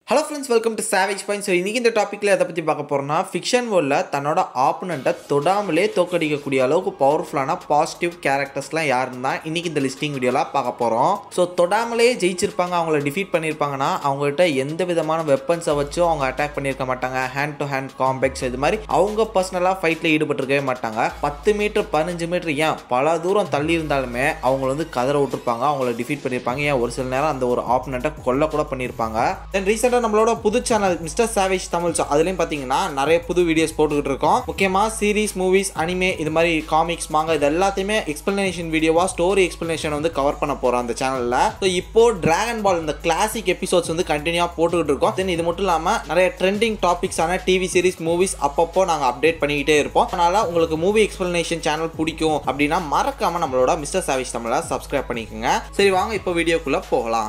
hello friends welcome to Savage Point so இன்றைக்கி இந்த டாப்பிக்கில் எதை பற்றி பார்க்க போகிறோம்னா ஃபிக்ஷன் வேர்ல்டில் தன்னோட ஆப்பனண்ட்டை தொடாமலே தோக்கடிக்கக்கூடிய அளவுக்கு பவர்ஃபுல்லான பாசிட்டிவ் கேரக்டர்ஸ்லாம் யாருன்னு தான் இன்றைக்கி இந்த லிஸ்டிங் வீடியோவில் பார்க்க போகிறோம் ஸோ தொடாமலே ஜெயிச்சிருப்பாங்க அவங்கள டிஃபீட் பண்ணியிருப்பாங்கன்னா அவங்கள்ட்ட எந்த விதமான வெப்பன்ஸை வச்சும் அவங்க அட்டாக் பண்ணியிருக்க மாட்டாங்க ஹேண்ட் டு ஹேண்ட் காம்பேக்ஸ் இது மாதிரி அவங்க பர்சனலாக ஃபைட்டில் ஈடுபட்டிருக்கவே மாட்டாங்க பத்து மீட்டர் பதினஞ்சு மீட்டர் ஏன் பல தூரம் தள்ளி இருந்தாலுமே அவங்கள வந்து கதற விட்டுருப்பாங்க அவங்கள டிஃபீட் பண்ணியிருப்பாங்க ஏன் ஒரு சில நேரம் அந்த ஒரு ஆப்பனண்ட்டை கொல்ல கூட பண்ணியிருப்பாங்க தென் ரீசெண்டாக நம்மளோட புது channel Mister Savage Tamil so அதுலேயும் பார்த்தீங்கன்னா நிறைய புது வீடியோஸ் போட்டுக்கிட்டு இருக்கோம் முக்கியமாக சீரிஸ் மூவிஸ் அனிமே இது மாதிரி காமிக்ஸ் மாங்க இது எல்லாத்தையுமே எக்ஸ்பிளனேஷன் வீடியோவாக ஸ்டோரி எக்ஸ்பிளனேஷன் வந்து கவர் பண்ண போகிறோம் அந்த சேனலில் ஸோ இப்போ டிராகன் பால் இந்த கிளாசிக் எபிசோட்ஸ் வந்து கண்டினியூவாக போட்டுக்கிட்டு இருக்கோம் தென் இது மட்டும் இல்லாமல் நிறைய ட்ரெண்டிங் டாபிக்ஸான டிவி சீரிஸ் மூவிஸ் அப்பப்போ நாங்கள் அப்டேட் பண்ணிக்கிட்டே இருப்போம் அதனால் உங்களுக்கு மூவி எக்ஸ்பிளனேஷன் சேனல் பிடிக்கும் அப்படின்னா மறக்காமல் நம்மளோட மிஸ்டர் சாவேஜ் தமிழை சப்ஸ்கிரைப் பண்ணிக்கோங்க சரி வாங்க இப்போ வீடியோக்குள்ளே போகலாம்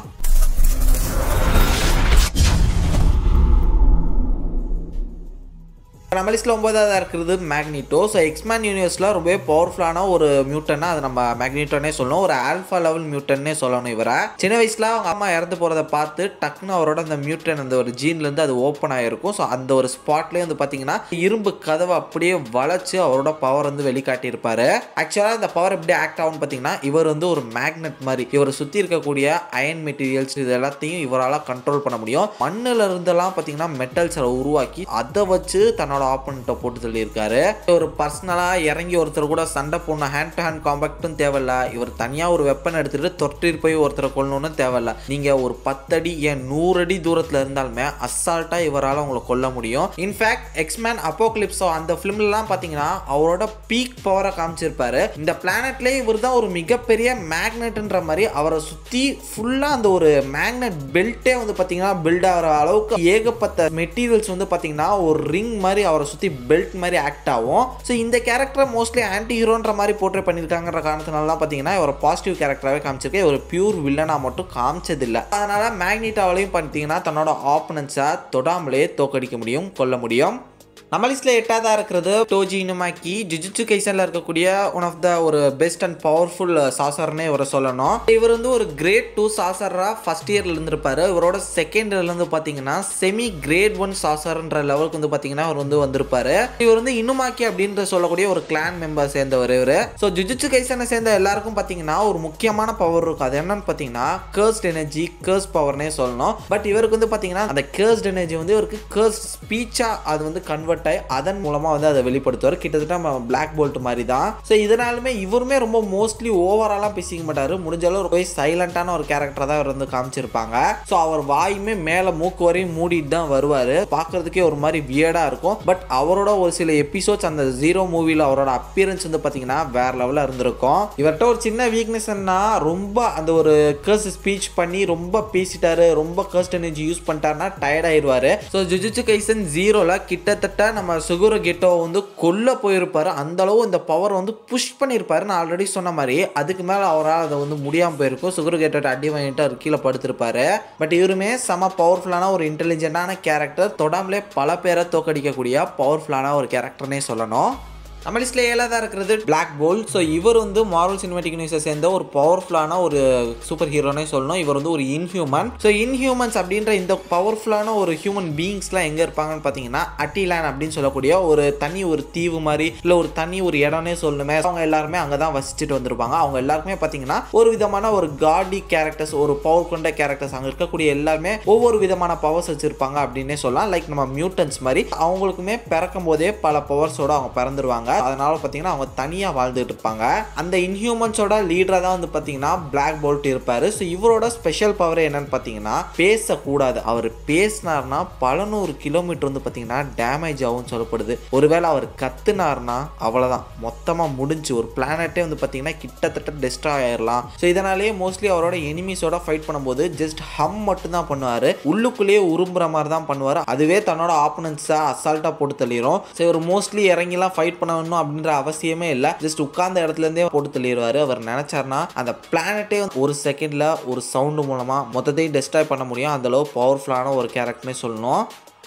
நம்ம லிஸ்ட்டில் ஒன்பதாவது இருக்கிறது மேக்னிட்டோ ஸோ எக்ஸ்மேன் யூனிவர்ஸில் ரொம்பவே பவர்ஃபுல்லான ஒரு மியூட்டன்னா அது நம்ம மேக்னிட்டோனே சொல்லணும் ஒரு ஆல்ஃபா லெவல் மியூட்டன்னே சொல்லணும் இவரை சின்ன வயசில் அவங்க அம்மா இறந்து போகிறத பார்த்து டக்குன்னு அவரோட அந்த மியூட்டன் அந்த ஒரு ஜீன்லேருந்து அது ஓப்பன் ஆகிருக்கும் ஸோ அந்த ஒரு ஸ்பாட்லேயே வந்து பார்த்தீங்கன்னா இரும்பு கதவை அப்படியே வளைச்சு அவரோட பவர் வந்து வெளிக்காட்டியிருப்பார் ஆக்சுவலாக இந்த பவர் எப்படி ஆக்ட் ஆகும்னு பார்த்தீங்கன்னா இவர் வந்து ஒரு மேக்னெட் மாதிரி இவரை சுற்றி இருக்கக்கூடிய அயன் மெட்டீரியல்ஸ் இது எல்லாத்தையும் இவரால் கண்ட்ரோல் பண்ண முடியும் மண்ணில் இருந்தெல்லாம் பார்த்தீங்கன்னா மெட்டல்ஸை உருவாக்கி அதை வச்சு தன்னோட ஆப்பனண்ட்டை போட்டு சொல்லியிருக்காரு ஒரு பர்சனலாக இறங்கி ஒருத்தர் கூட சண்டை போடணும் ஹேண்ட் டு ஹேண்ட் காம்பேக்டும் தேவையில்ல இவர் தனியாக ஒரு வெப்பன் எடுத்துகிட்டு தொட்டிட்டு போய் ஒருத்தரை கொல்லணும்னு தேவையில்ல நீங்கள் ஒரு பத்தடி ஏன் நூறு அடி தூரத்தில் இருந்தாலுமே அசால்ட்டாக இவரால் உங்களை கொல்ல முடியும் இன்ஃபேக்ட் எக்ஸ்மேன் அப்போக்லிப்ஸோ அந்த ஃபிலிம்லாம் பார்த்தீங்கன்னா அவரோட பீக் பவரை காமிச்சிருப்பாரு இந்த பிளானட்லேயே இவர் தான் ஒரு மிகப்பெரிய மேக்னெட்ன்ற மாதிரி அவரை சுற்றி ஃபுல்லாக அந்த ஒரு மேக்னெட் பெல்ட்டே வந்து பார்த்தீங்கன்னா பில்ட் ஆகிற அளவுக்கு ஏகப்பட்ட மெட்டீரியல்ஸ் வந்து பார்த்தீங்கன்னா ஒரு ரிங் மாதிரி அவரை சுற்றி பெல்ட் மாதிரி ஆக்ட் ஆகும் ஸோ இந்த கேரக்டரை மோஸ்ட்லி ஆன்டி ஹீரோன்ற மாதிரி போர்ட்ரே பண்ணியிருக்காங்கன்ற காரணத்தினால பார்த்தீங்கன்னா ஒரு பாசிட்டிவ் கேரக்டராகவே காமிச்சிருக்கேன் ஒரு பியூர் வில்லனாக மட்டும் காமிச்சதில்லை அதனால மேக்னிட்டாவிலையும் பார்த்தீங்கன்னா தன்னோட ஆப்பனன்ஸை தொடாமலே தோக்கடிக்க முடியும் கொல்ல முடியும் நம்ம லிஸ்ட்டில் எட்டாவதாக இருக்கிறது டோஜி இனுமாக்கி ஜுஜுட்சு கைசனில் இருக்கக்கூடிய ஒன் ஆஃப் த ஒரு பெஸ்ட் அண்ட் பவர்ஃபுல் சாசர்னே இவரை சொல்லணும் இவர் வந்து ஒரு கிரேட் டூ சாசராக ஃபஸ்ட் இயரில் இருந்திருப்பாரு இவரோட செகண்ட் இயர்லேருந்து பார்த்தீங்கன்னா செமி கிரேட் ஒன் சாசர்ன்ற லெவலுக்கு வந்து பார்த்தீங்கன்னா அவர் வந்து வந்திருப்பாரு இவர் வந்து இனுமாக்கி அப்படின்ற சொல்லக்கூடிய ஒரு கிளான் மெம்பர் சேர்ந்தவர் இவர் ஸோ ஜுஜுட்சு கைசனை சேர்ந்த எல்லாருக்கும் பார்த்தீங்கன்னா ஒரு முக்கியமான பவர் இருக்கும் அது என்னன்னு பார்த்தீங்கன்னா கேர்ஸ்ட் எனர்ஜி கேர்ஸ் பவர்னே சொல்லணும் பட் இவருக்கு வந்து பார்த்தீங்கன்னா அந்த கேர்ஸ்ட் எனர்ஜி வந்து இவருக்கு கேர்ஸ் ஸ்பீச்சாக அது வந்து கன்வெர்ட் ஆகி அதன் மூலமாக வந்து அதை வெளிப்படுத்துவார் கிட்டத்தட்ட நம்ம பிளாக் போல்ட் மாதிரி தான் ஸோ இதனாலுமே இவருமே ரொம்ப மோஸ்ட்லி ஓவராலாக பேசிக்க மாட்டார் முடிஞ்ச அளவு ரொம்ப சைலண்டான ஒரு கேரக்டர் தான் இவர் வந்து காமிச்சிருப்பாங்க ஸோ அவர் வாயுமே மேலே மூக்கு வரையும் மூடிட்டு தான் வருவார் பார்க்கறதுக்கே ஒரு மாதிரி வியர்டாக இருக்கும் பட் அவரோட ஒரு சில எபிசோட்ஸ் அந்த ஜீரோ மூவியில் அவரோட அப்பியரன்ஸ் வந்து பார்த்தீங்கன்னா வேற லெவலில் இருந்திருக்கும் இவர்கிட்ட ஒரு சின்ன வீக்னஸ்னா ரொம்ப அந்த ஒரு கர்ஸ் ஸ்பீச் பண்ணி ரொம்ப பேசிட்டாரு ரொம்ப கர்ஸ்ட் எனர்ஜி யூஸ் பண்ணிட்டாருன்னா டயர்ட் ஆயிடுவாரு ஸோ ஜுஜுச்சு கைசன் ஜீரோவில் கிட்டத்தட்ட நம்ம சுகுர கெட்டோ வந்து கொல்ல போயிருப்பாரு அந்த அளவு இந்த பவர் வந்து புஷ் பண்ணியிருப்பாரு நான் ஆல்ரெடி சொன்ன மாதிரி அதுக்கு மேலே அவரால் அதை வந்து முடியாமல் போயிருக்கும் சுகுர கெட்டோட அடி வாங்கிட்டு அவர் கீழே படுத்திருப்பாரு பட் இவருமே செம பவர்ஃபுல்லான ஒரு இன்டெலிஜென்ட்டான கேரக்டர் தொடாமலே பல பேரை தோக்கடிக்கக்கூடிய பவர்ஃபுல்லான ஒரு கேரக்டர்னே சொல்லணும் நம்ம லிஸ்ட்டில் ஏழாவதாக இருக்கிறது பிளாக் போல் ஸோ இவர் வந்து மாரல் சினிமேட்டிக் யூனிவர்ஸை சேர்ந்த ஒரு பவர்ஃபுல்லான ஒரு சூப்பர் ஹீரோனே சொல்லணும் இவர் வந்து ஒரு இன்ஹியூமன் ஸோ இன்ஹியூமன்ஸ் அப்படின்ற இந்த பவர்ஃபுல்லான ஒரு ஹியூமன் பீயிங்ஸ்லாம் எங்கே இருப்பாங்கன்னு பார்த்தீங்கன்னா அட்டிலேண்ட் அப்படின்னு சொல்லக்கூடிய ஒரு தனி ஒரு தீவு மாதிரி இல்லை ஒரு தனி ஒரு இடம்னே சொல்லணுமே அவங்க எல்லாருமே அங்கே தான் வசிச்சுட்டு வந்திருப்பாங்க அவங்க எல்லாருக்குமே பார்த்தீங்கன்னா ஒரு விதமான ஒரு காடி கேரக்டர்ஸ் ஒரு பவர் கொண்ட கேரக்டர்ஸ் அங்கே இருக்கக்கூடிய எல்லாருமே ஒவ்வொரு விதமான பவர்ஸ் வச்சிருப்பாங்க அப்படின்னே சொல்லலாம் லைக் நம்ம மியூட்டன்ஸ் மாதிரி அவங்களுக்குமே பிறக்கும் போதே பல பவர்ஸோட அவங்க பிறந்துருவாங்க அதனால பார்த்தீங்கன்னா அவங்க தனியாக வாழ்ந்துட்டு இருப்பாங்க அந்த இன்ஹியூமன்ஸோட லீடராக தான் வந்து பார்த்தீங்கன்னா பிளாக் போல்ட் இருப்பார் ஸோ இவரோட ஸ்பெஷல் பவர் என்னன்னு பார்த்தீங்கன்னா பேசக்கூடாது அவர் பேசினார்னா பல நூறு கிலோமீட்டர் வந்து பார்த்தீங்கன்னா டேமேஜ் ஆகும்னு சொல்லப்படுது ஒருவேளை அவர் கத்துனார்னா அவ்வளோதான் மொத்தமாக முடிஞ்சு ஒரு பிளானட்டே வந்து பார்த்தீங்கன்னா கிட்டத்தட்ட டெஸ்ட்ராய் ஆயிடலாம் ஸோ இதனாலேயே மோஸ்ட்லி அவரோட எனிமீஸோட ஃபைட் பண்ணும்போது ஜஸ்ட் ஹம் மட்டும் தான் பண்ணுவார் உள்ளுக்குள்ளேயே உரும்புற மாதிரி தான் பண்ணுவார் அதுவே தன்னோட ஆப்பனன்ஸை அசால்ட்டாக போட்டு தள்ளிடும் ஸோ இவர் மோஸ்ட்லி இறங்கிலாம் ஃபைட் பண்ணணும் அப்படின்ற அவசியமே இல்லை ஜஸ்ட் உட்கார்ந்த இடத்துல இருந்தே போட்டு தள்ளிடுவார் அவர் நினைச்சார்னா அந்த பிளானட்டே ஒரு செகண்டில் ஒரு சவுண்டு மூலமாக மொத்தத்தையும் டெஸ்ட்ராய் பண்ண முடியும் அந்த அளவு பவர்ஃபுல்லான ஒரு கேரக்டர்னே சொல்லணும்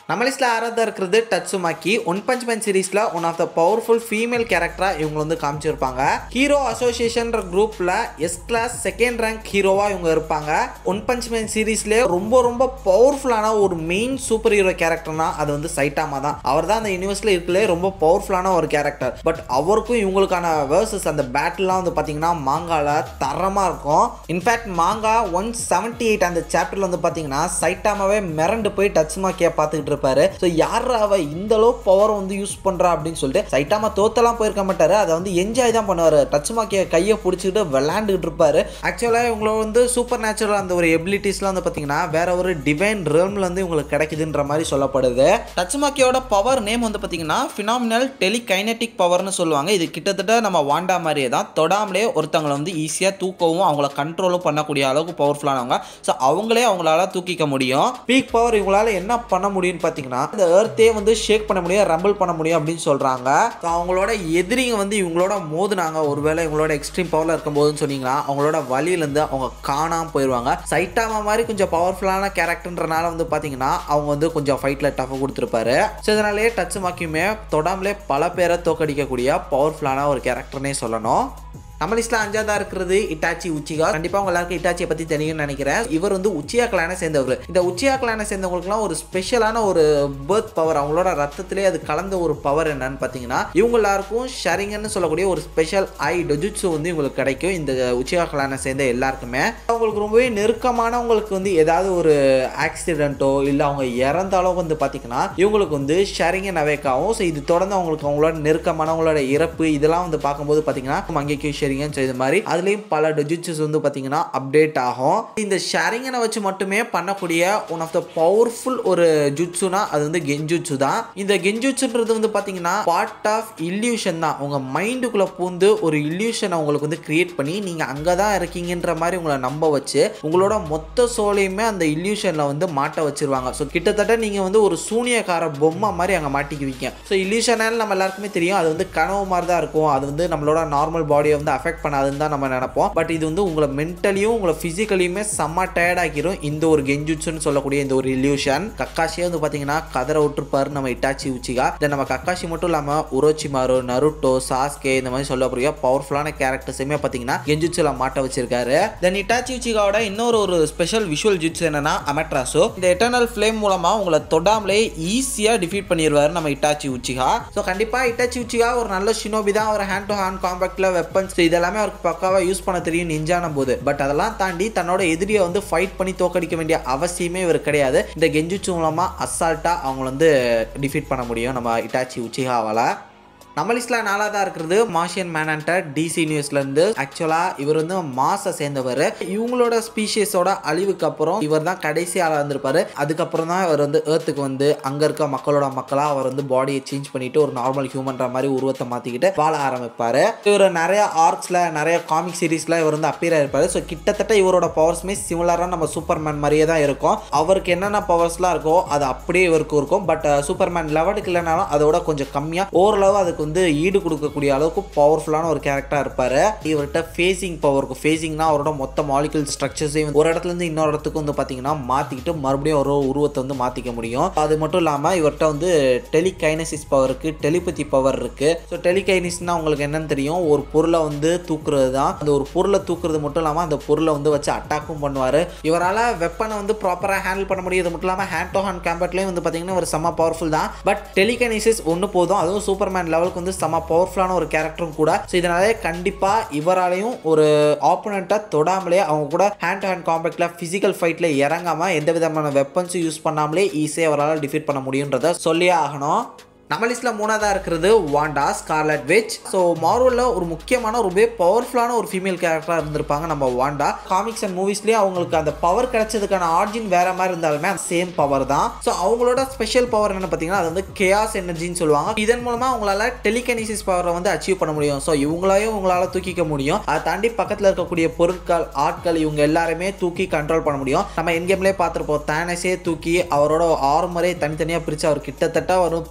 நம்ம லிஸ்ட்ல ஆறாவதா இருக்கிறது டட்சுமாக்கி ஒன் பஞ்ச் மேன் சீரீஸ்ல one of the powerful female கேரக்டரா இவங்க வந்து காமிச்சிருப்பாங்க ஹீரோ அசோசியேஷன் குரூப்ல எஸ் கிளாஸ் செகண்ட் ரேங்க் ஹீரோவா இவங்க இருப்பாங்க ஒன் பஞ்ச் மேன் சீரீஸ்ல ரொம்ப ரொம்ப பவர்ஃபுல்லான ஒரு மெயின் சூப்பர் ஹீரோ கேரக்டர்னா அது வந்து சைட்டாமா தான் அவர் தான் அந்த யூனிவர்ஸ்ல இருக்கலே ரொம்ப பவர்ஃபுல்லான ஒரு கேரக்டர் பட் அவருக்கும் இவங்களுக்கான வேர்சஸ் அந்த பேட்டில்லாம் வந்து பாத்தீங்கன்னா மாங்கால தரமா இருக்கும் இன்ஃபேக்ட் மாங்கா ஒன் செவன்டி எயிட் அந்த சாப்டர்ல வந்து பாத்தீங்கன்னா சைட்டாமாவே மிரண்டு போய் டச்சுமாக்கியா பார்த்துக்கிட்டு இருப்பாரு ஸோ யார் அவ இந்த அளவு பவர் வந்து யூஸ் பண்றா அப்படின்னு சொல்லிட்டு சைட்டாமா தோத்தெல்லாம் போயிருக்க மாட்டாரு அதை வந்து என்ஜாய் தான் பண்ணுவாரு டச்சுமாக்கிய கையை பிடிச்சிக்கிட்டு விளையாண்டுக்கிட்டு இருப்பாரு ஆக்சுவலாக இவங்கள வந்து சூப்பர் நேச்சுரல் அந்த ஒரு எபிலிட்டிஸ்லாம் வந்து பார்த்தீங்கன்னா வேற ஒரு டிவைன் ரில்ம்ல இருந்து உங்களுக்கு கிடைக்குதுன்ற மாதிரி சொல்லப்படுது டச்சுமாக்கியோட பவர் நேம் வந்து பார்த்தீங்கன்னா ஃபினாமினல் டெலிகைனட்டிக் பவர்னு சொல்லுவாங்க இது கிட்டத்தட்ட நம்ம வாண்டா மாதிரியே தான் தொடாமலே ஒருத்தவங்களை வந்து ஈஸியாக தூக்கவும் அவங்கள கண்ட்ரோலும் பண்ணக்கூடிய அளவுக்கு பவர்ஃபுல்லானவங்க ஸோ அவங்களே அவங்களால தூக்கிக்க முடியும் பீக் பவர் இவங்களால என்ன பண்ண முடியும்னு பார்த்தீங்கன்னா இந்த எர்த்தே வந்து ஷேக் பண்ண முடியும் ரம்பிள் பண்ண முடியும் அப்படின்னு சொல்கிறாங்க ஸோ அவங்களோட எதிரிங்க வந்து இவங்களோட மோதுனாங்க ஒருவேளை இவங்களோட எக்ஸ்ட்ரீம் பவரில் இருக்கும்போதுன்னு சொன்னீங்கன்னா அவங்களோட வழியிலேருந்து அவங்க காணாமல் போயிடுவாங்க சைட்டாமா மாதிரி கொஞ்சம் பவர்ஃபுல்லான கேரக்டர்ன்றனால வந்து பார்த்தீங்கன்னா அவங்க வந்து கொஞ்சம் ஃபைட்டில் டஃப் கொடுத்துருப்பாரு ஸோ இதனாலேயே டச் மாக்கியுமே தொடாமலே பல பேரை தோக்கடிக்கக்கூடிய பவர்ஃபுல்லான ஒரு கேரக்டர்னே சொல்லணும் நம்ம லிஸ்ட்ல அஞ்சாவதா இருக்கிறது இட்டாச்சி உச்சிகா கண்டிப்பா உங்க எல்லாருக்கும் இட்டாச்சியை பத்தி தெரியும்னு நினைக்கிறேன் இவர் வந்து உச்சியா கிளானை சேர்ந்தவர் இந்த உச்சியா கிளானை சேர்ந்தவங்களுக்குலாம் ஒரு ஸ்பெஷலான ஒரு பேர்த் பவர் அவங்களோட ரத்தத்திலே அது கலந்த ஒரு பவர் என்னன்னு பார்த்தீங்கன்னா இவங்க எல்லாருக்கும் ஷரிங்கன்னு சொல்லக்கூடிய ஒரு ஸ்பெஷல் ஐ டொஜுட்ஸு வந்து இவங்களுக்கு கிடைக்கும் இந்த உச்சியா கிளானை சேர்ந்த எல்லாருக்குமே அவங்களுக்கு ரொம்பவே நெருக்கமானவங்களுக்கு வந்து ஏதாவது ஒரு ஆக்சிடென்ட்டோ இல்லை அவங்க இறந்தாலும் வந்து பார்த்தீங்கன்னா இவங்களுக்கு வந்து ஷரிங்கன் அவேக்காகும் ஸோ இது தொடர்ந்து அவங்களுக்கு அவங்களோட நெருக்கமானவங்களோட இறப்பு இதெல்லாம் வந்து பார்க்கும்போது பார்த்தீங்கன்னா மங்கைக்கு ஷேரிங்கன் செய்த மாதிரி அதுலேயும் பல டொஜிட்ஸஸ் வந்து பார்த்தீங்கன்னா அப்டேட் ஆகும் இந்த ஷேரிங்கனை வச்சு மட்டுமே பண்ணக்கூடிய ஒன் ஆஃப் த பவர்ஃபுல் ஒரு ஜுட்ஸுனா அது வந்து கெஞ்சுட்ஸு தான் இந்த கெஞ்சுட்ஸுன்றது வந்து பார்த்தீங்கன்னா பார்ட் ஆஃப் இல்யூஷன் தான் உங்கள் மைண்டுக்குள்ளே பூந்து ஒரு இல்யூஷனை உங்களுக்கு வந்து கிரியேட் பண்ணி நீங்கள் அங்கே தான் இருக்கீங்கன்ற மாதிரி உங்களை நம்ப வச்சு உங்களோட மொத்த சோலையுமே அந்த இல்யூஷனில் வந்து மாட்ட வச்சிருவாங்க ஸோ கிட்டத்தட்ட நீங்கள் வந்து ஒரு சூனியக்கார பொம்மை மாதிரி அங்கே மாட்டிக்குவீங்க ஸோ இல்யூஷனால் நம்ம எல்லாருக்குமே தெரியும் அது வந்து கனவு மாதிரி தான் இருக்கும் அது வந்து நம்மளோட நார்மல் பாடியை வந்து அஃபெக்ட் பண்ணாதுன்னு தான் நம்ம நினைப்போம் பட் இது வந்து உங்களை மென்டலியும் உங்களை ஃபிசிக்கலியுமே செம்ம டயர்டாக்கிரும் இந்த ஒரு கெஞ்சுட்ஸ்னு சொல்லக்கூடிய இந்த ஒரு இல்யூஷன் கக்காஷியே வந்து பார்த்தீங்கன்னா கதரை விட்டுருப்பாரு நம்ம இட்டாச்சி உச்சிகா தென் நம்ம கக்காஷி மட்டும் இல்லாமல் உரோச்சிமாரு நருட்டோ சாஸ்கே இந்த மாதிரி சொல்லக்கூடிய பவர்ஃபுல்லான கேரக்டர்ஸுமே பார்த்தீங்கன்னா கெஞ்சுட்ஸில் மாட்ட வச்சிருக்காரு தென் இட்டாச்சி உச்சிகாவோட இன்னொரு ஒரு ஸ்பெஷல் விஷுவல் ஜுட்ஸ் என்னன்னா அமெட்ராசோ இந்த எட்டர்னல் ஃப்ளேம் மூலமா உங்களை தொடாமலே ஈஸியாக டிஃபீட் பண்ணிடுவாரு நம்ம இட்டாச்சி உச்சிகா ஸோ கண்டிப்பாக இட்டாச்சி உச்சிகா ஒரு நல்ல ஷினோபி தான் ஒரு ஹேண்ட் டு ஹேண்ட் காம்பேக்டில் வெப்பன்ஸ் இதெல்லாமே அவருக்கு பக்காவாக யூஸ் பண்ண தெரியும் நிஞ்சான போது பட் அதெல்லாம் தாண்டி தன்னோட எதிரியை வந்து ஃபைட் பண்ணி தோக்கடிக்க வேண்டிய அவசியமே இவர் கிடையாது இந்த கெஞ்சுச்சு மூலமாக அசால்ட்டாக அவங்கள வந்து டிஃபீட் பண்ண முடியும் நம்ம இட்டாச்சி உச்சிகாவால் நம்ம லிஸ்ட்டில் நாலாவதாக இருக்கிறது மார்ஷியன் மேனன்டர் டிசி நியூஸ்லேருந்து ஆக்சுவலாக இவர் வந்து மாசை சேர்ந்தவர் இவங்களோட ஸ்பீஷியஸோட அழிவுக்கு அப்புறம் இவர் தான் கடைசி ஆளாக இருந்திருப்பாரு அதுக்கப்புறம் தான் இவர் வந்து ஏர்த்துக்கு வந்து அங்கே இருக்க மக்களோட மக்களாக அவர் வந்து பாடியை சேஞ்ச் பண்ணிட்டு ஒரு நார்மல் ஹியூமன்ற மாதிரி உருவத்தை மாற்றிக்கிட்டு வாழ ஆரம்பிப்பார் இவர் நிறைய ஆர்ட்ஸில் நிறைய காமிக் சீரீஸில் இவர் வந்து அப்பீர் ஆயிருப்பாரு ஸோ கிட்டத்தட்ட இவரோட பவர்ஸுமே சிமிலராக நம்ம சூப்பர்மேன் மாதிரியே தான் இருக்கும் அவருக்கு என்னென்ன பவர்ஸ்லாம் இருக்கோ அது அப்படியே இவருக்கு இருக்கும் பட் சூப்பர்மேன் லெவலுக்கு இல்லைனாலும் அதோட கொஞ்சம் கம்மியாக ஓரளவு அதுக்கு வந்து ஈடு கொடுக்கக்கூடிய அளவுக்கு பவர்ஃபுல்லான ஒரு கேரக்டராக இருப்பார் இவர்கிட்ட ஃபேஸிங் பவர் இருக்கும் ஃபேஸிங்னா அவரோட மொத்த மாலிகுல் ஸ்ட்ரக்சர்ஸையும் ஒரு இடத்துல இருந்து இன்னொரு இடத்துக்கு வந்து பார்த்தீங்கன்னா மாற்றிக்கிட்டு மறுபடியும் ஒரு உருவத்தை வந்து மாற்றிக்க முடியும் அது மட்டும் இல்லாமல் இவர்கிட்ட வந்து டெலிகைனசிஸ் பவர் இருக்குது டெலிபதி பவர் இருக்குது ஸோ டெலிகைனிஸ்னா உங்களுக்கு என்னன்னு தெரியும் ஒரு பொருளை வந்து தூக்குறது தான் அந்த ஒரு பொருளை தூக்குறது மட்டும் இல்லாமல் அந்த பொருளை வந்து வச்சு அட்டாக்கும் பண்ணுவார் இவரால் வெப்பனை வந்து ப்ராப்பராக ஹேண்டில் பண்ண முடியாது மட்டும் இல்லாமல் ஹேண்ட் டு ஹேண்ட் கேம்பட்லேயும் வந்து பார்த்தீங்கன்னா ஒரு செம்ம பவர்ஃபுல் தான் பட் டெலிகைனிசிஸ் ஒன்று போதும் அதுவும் சூப்பர்மேன் லெவலுக்கு வந்து செம்ம பவர்ஃபுல்லான ஒரு கேரக்டரும் கூட ஸோ இதனாலே கண்டிப்பாக இவராலையும் ஒரு ஆப்போனண்ட்டை தொடாமலே அவங்க கூட ஹேண்ட் டு ஹேண்ட் காம்பேக்டில் ஃபிசிக்கல் ஃபைட்டில் இறங்காமல் எந்த விதமான வெப்பன்ஸும் யூஸ் பண்ணாமலே ஈஸியாக அவரால் டிஃபீட் பண்ண முடியுன்றத சொல்லியே ஆகணும் நம்ம லிஸ்ட்ல மூணாவதாக இருக்கிறது வாண்டா ஸ்கார்லட் விச் ஸோ மார்வலில் ஒரு முக்கியமான ரொம்ப பவர்ஃபுல்லான ஒரு ஃபீமேல் கேரக்டராக இருந்திருப்பாங்க நம்ம வாண்டா காமிக்ஸ் அண்ட் மூவிஸ்லேயே அவங்களுக்கு அந்த பவர் கிடைச்சதுக்கான ஆர்ஜின் வேற மாதிரி இருந்தாலுமே அந்த சேம் பவர் தான் ஸோ அவங்களோட ஸ்பெஷல் பவர் என்னன்னு பார்த்தீங்கன்னா அது வந்து கேஆஸ் எனர்ஜின்னு சொல்லுவாங்க இதன் மூலமாக அவங்களால டெலிகனிசிஸ் பவரை வந்து அச்சீவ் பண்ண முடியும் ஸோ இவங்களையும் உங்களால் தூக்கிக்க முடியும் அதை தாண்டி பக்கத்தில் இருக்கக்கூடிய பொருட்கள் ஆட்கள் இவங்க எல்லாருமே தூக்கி கண்ட்ரோல் பண்ண முடியும் நம்ம என் கேம்லேயே பார்த்துருப்போம் தானஸே தூக்கி அவரோட ஆர்மரே தனித்தனியாக பிரித்து அவர் கிட்டத்தட்ட வரும் போட்டத்தில்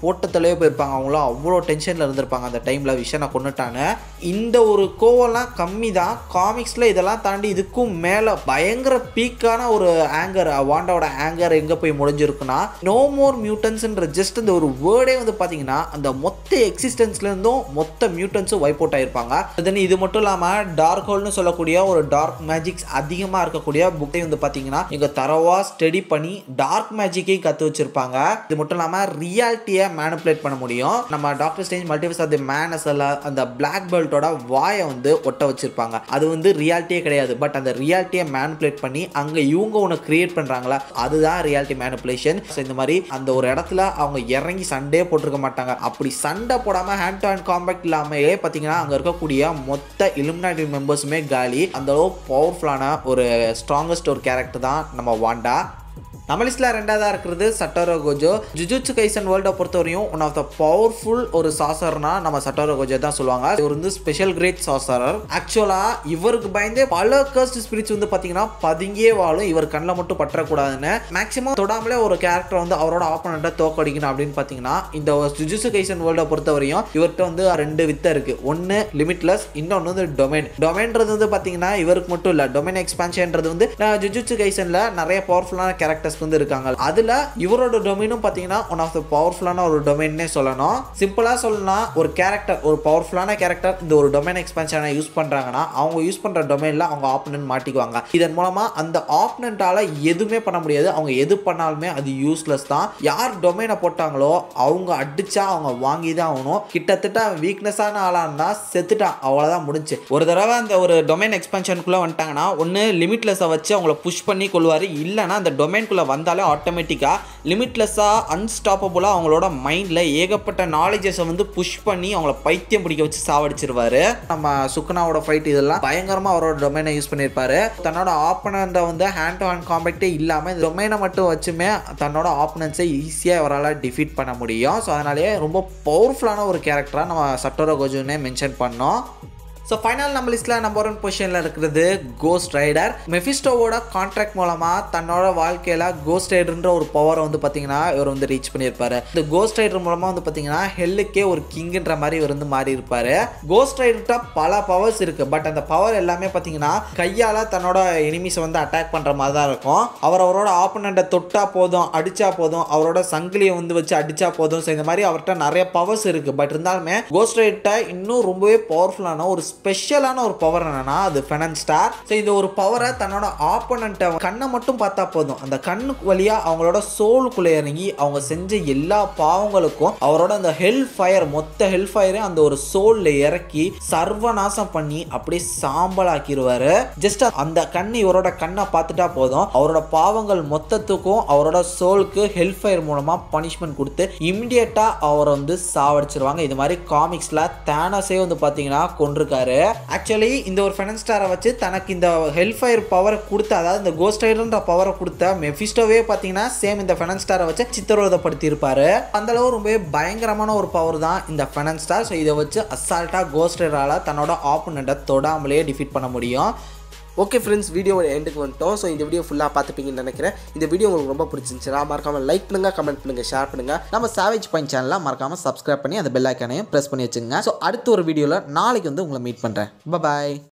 உள்ளே போயிருப்பாங்க அவங்களும் அவ்வளோ டென்ஷனில் இருந்திருப்பாங்க அந்த டைமில் விஷனை கொண்டுட்டான்னு இந்த ஒரு கோவம்லாம் கம்மி தான் காமிக்ஸில் இதெல்லாம் தாண்டி இதுக்கும் மேலே பயங்கர பீக்கான ஒரு ஆங்கர் வாண்டாவோட ஆங்கர் எங்கே போய் முடிஞ்சிருக்குன்னா நோ மோர் மியூட்டன்ஸ்ன்ற ஜஸ்ட் இந்த ஒரு வேர்டே வந்து பார்த்தீங்கன்னா அந்த மொத்த எக்ஸிஸ்டன்ஸ்லேருந்தும் மொத்த மியூட்டன்ஸும் வைப் அவுட் ஆயிருப்பாங்க தென் இது மட்டும் இல்லாமல் டார்க் ஹோல்னு சொல்லக்கூடிய ஒரு டார்க் மேஜிக்ஸ் அதிகமாக இருக்கக்கூடிய புக்கை வந்து பார்த்தீங்கன்னா இங்கே தரவாக ஸ்டடி பண்ணி டார்க் மேஜிக்கையும் கற்று வச்சிருப்பாங்க இது மட்டும் இல்லாமல் ரியாலிட்டியை மேனிப்புலேட் பண்ண முடியும் நம்ம Doctor Strange Multiverse of the Madness அந்த பிளாக் பெல்ட்டோட வாயை வந்து ஒட்ட வச்சிருப்பாங்க அது வந்து ரியாலிட்டியே கிடையாது பட் அந்த ரியாலிட்டியை மேனிப்புலேட் பண்ணி அங்கே இவங்க ஒன்று கிரியேட் பண்ணுறாங்களா அதுதான் ரியாலிட்டி மேனிப்புலேஷன் ஸோ இந்த மாதிரி அந்த ஒரு இடத்துல அவங்க இறங்கி சண்டே போட்டிருக்க மாட்டாங்க அப்படி சண்டை போடாமல் ஹேண்ட் டு ஹேண்ட் காம்பேக்ட் இல்லாமலே பார்த்தீங்கன்னா அங்கே இருக்கக்கூடிய மொத்த இலுமினாட்டி மெம்பர்ஸுமே காலி அந்த அளவு பவர்ஃபுல்லான ஒரு ஸ்ட்ராங்கஸ்ட் ஒரு கேரக்டர் தான் நம்ம வாண்டா நம்ம லிஸ்ட்டில் ரெண்டாவதாக இருக்கிறது சட்டோரோ கோஜோ ஜுஜுட்சு கைசன் வேர்ல்டை பொறுத்தவரையும் ஒன் ஆஃப் த பவர்ஃபுல் ஒரு சாசர்னா நம்ம சட்டோரோ கோஜோ தான் சொல்லுவாங்க இவர் வந்து ஸ்பெஷல் கிரேட் சாசரர் ஆக்சுவலாக இவருக்கு பயந்தே பல கர்ஸ்ட் ஸ்பிரிட்ஸ் வந்து பார்த்தீங்கன்னா பதுங்கியே வாழும் இவர் கண்ணில் மட்டும் பற்றக்கூடாதுன்னு மேக்ஸிமம் தொடாமலே ஒரு கேரக்டர் வந்து அவரோட ஆப்போனண்ட்டை தோக்கடிக்கணும் அப்படின்னு பார்த்தீங்கன்னா இந்த ஜுஜுட்சு கைசன் வேர்ல்டை பொறுத்தவரையும் இவர்கிட்ட வந்து ரெண்டு வித்தை இருக்கு ஒன்று லிமிட்லெஸ் இன்னொன்று வந்து டொமைன் டொமைன்றது வந்து பார்த்தீங்கன்னா இவருக்கு மட்டும் இல்லை டொமைன் எக்ஸ்பான்ஷன்ன்றது வந்து ஜுஜுட்சு கைசனில் நிறைய பவர்ஃபுல்லான கேரக்டர்ஸ் வந்து இருக்காங்க அதுல இவரோட டொமைனும் பாத்தீங்கன்னா ஒன் ஆஃப் த பவர்ஃபுல்லான ஒரு டொமைன்னே சொல்லணும் சிம்பிளா சொல்லலாம் ஒரு கேரக்டர் ஒரு பவர்ஃபுல்லான கேரக்டர் இந்த ஒரு டொமைன் எக்ஸ்பென்ஷனை யூஸ் பண்றாங்கன்னா அவங்க யூஸ் பண்ற டொமைன்ல அவங்க ஆப்பனன்ட் மாட்டிக்குவாங்க இதன் மூலமா அந்த ஆப்பனண்டால எதுவுமே பண்ண முடியாது அவங்க எது பண்ணாலுமே அது யூஸ்லெஸ் தான் யார் டொமைனை போட்டாங்களோ அவங்க அடிச்சா அவங்க வாங்கி தான் ஆகணும் கிட்டத்தட்ட வீக்னஸான ஆளா இருந்தா செத்துட்டான் அவ்வளவுதான் முடிஞ்சு ஒரு தடவை அந்த ஒரு டொமைன் எக்ஸ்பென்ஷனுக்குள்ள வந்துட்டாங்கன்னா ஒன்று லிமிட்லெஸ்ஸை வச்சு அவங்கள புஷ் பண்ணி கொள்வார் இல்லைன்னா அந்த டொமைன்குள்ளே வந்தாலே ஆட்டோமேட்டிக்காக லிமிட்லெஸ்ஸாக அன்ஸ்டாப்பபுளாக அவங்களோட மைண்டில் ஏகப்பட்ட நாலேஜஸை வந்து புஷ் பண்ணி அவங்கள பைத்தியம் பிடிக்க வச்சு சாவடிச்சிருவாரு நம்ம சுக்குனாவோட ஃபைட் இதெல்லாம் பயங்கரமாக அவரோட டொமைனை யூஸ் பண்ணியிருப்பாரு தன்னோட ஆப்பனண்ட்டை வந்து ஹேண்ட் டு ஹேண்ட் காம்பேக்டே இல்லாமல் இந்த டொமைனை மட்டும் வச்சுமே தன்னோட ஆப்பனன்ஸை ஈஸியாக அவரால் டிஃபீட் பண்ண முடியும் ஸோ அதனாலேயே ரொம்ப பவர்ஃபுல்லான ஒரு கேரக்டராக நம்ம சட்டோரோ கோஜுனே மென்ஷன் பண்ணோம் ஸோ ஃபைனல் நம்ம லிஸ்ட்டில் நம்பர் ஒன் பொசிஷனில் இருக்கிறது கோஸ்ட் ரைடர் மெஃபிஸ்டோவோட கான்ட்ராக்ட் மூலமாக தன்னோட வாழ்க்கையில் கோஸ்ட் ரைடர்ன்ற ஒரு பவரை வந்து பார்த்தீங்கன்னா இவர் வந்து ரீச் பண்ணியிருப்பாரு இந்த கோஸ்ட் ரைடர் மூலமாக வந்து பார்த்தீங்கன்னா ஹெல்லுக்கே ஒரு கிங்குன்ற மாதிரி இவர் வந்து மாறி இருப்பாரு கோஸ்ட் ரைடர்கிட்ட பல பவர்ஸ் இருக்கு பட் அந்த பவர் எல்லாமே பார்த்தீங்கன்னா கையால் தன்னோட எனிமிஸை வந்து அட்டாக் பண்ணுற மாதிரி தான் இருக்கும் அவர் அவரோட ஆப்பனண்ட்டை தொட்டா போதும் அடிச்சா போதும் அவரோட சங்கிலியை வந்து வச்சு அடிச்சா போதும் ஸோ இந்த மாதிரி அவர்கிட்ட நிறைய பவர்ஸ் இருக்கு பட் இருந்தாலுமே கோஸ்ட் ரைடர்கிட்ட இன்னும் ரொம்பவே பவர்ஃபுல்லான ஒரு ஸ்பெஷலான ஒரு பவர் என்னன்னா அது ஃபெனன் ஸ்டார் ஸோ இந்த ஒரு பவரை தன்னோட ஆப்பனண்ட்டை கண்ணை மட்டும் பார்த்தா போதும் அந்த கண்ணுக்கு வழியா அவங்களோட சோலுக்குள்ளே இறங்கி அவங்க செஞ்ச எல்லா பாவங்களுக்கும் அவரோட அந்த ஹெல் ஃபயர் மொத்த ஹெல் ஃபயரை அந்த ஒரு சோல்ல இறக்கி சர்வநாசம் பண்ணி அப்படியே சாம்பலாக்கிடுவாரு ஜஸ்ட் அந்த கண் இவரோட கண்ணை பார்த்துட்டா போதும் அவரோட பாவங்கள் மொத்தத்துக்கும் அவரோட சோலுக்கு ஹெல் ஃபயர் மூலமா பனிஷ்மெண்ட் கொடுத்து இமிடியேட்டா அவரை வந்து சாவடிச்சிருவாங்க இது மாதிரி காமிக்ஸ்ல தேனஸே வந்து பாத்தீங்கன்னா கொண்டிருக்காரு ஆக்சுவலி இந்த ஒரு ஃபெனன் ஸ்டாரை வச்சு தனக்கு இந்த ஹெல்ஃபயர் பவரை கொடுத்த அதாவது இந்த கோஸ்ட் ரைடர்ன்ற பவரை கொடுத்த மெஃபிஸ்டோவே பார்த்தீங்கன்னா சேம் இந்த ஃபெனன் ஸ்டாரை வச்சு சித்திரவதப்படுத்தி இருப்பாரு அந்த அளவு ரொம்பவே பயங்கரமான ஒரு பவர் தான் இந்த ஃபெனன் ஸ்டார் ஸோ இதை வச்சு அசால்ட்டாக கோஸ்ட் ரைடரால் தன்னோட ஆப்போனண்ட்டை தொடாமலே டிஃபீட் பண்ண முடியும் ஓகே ஃப்ரெண்ட்ஸ் வீடியோவோட எண்டுக்கு வந்துட்டோம் ஸோ இந்த வீடியோ ஃபுல்லாக பார்த்துப்பீங்கன்னு நினைக்கிறேன் இந்த வீடியோ உங்களுக்கு ரொம்ப பிடிச்சிருந்துச்சுன்னா மறக்காம லைக் பண்ணுங்க கமெண்ட் பண்ணுங்க ஷேர் பண்ணுங்க நம்ம சாவேஜ் பாயிண்ட் சேனலை மறக்காமல் சப்ஸ்கிரைப் பண்ணி அந்த பெல் ஐக்கானையும் ப்ரெஸ் பண்ணி வச்சுங்க ஸோ அடுத்த ஒரு வீடியோவில் நாளைக்கு வந்து உங்களை மீட் பண்ணுறேன் பாய்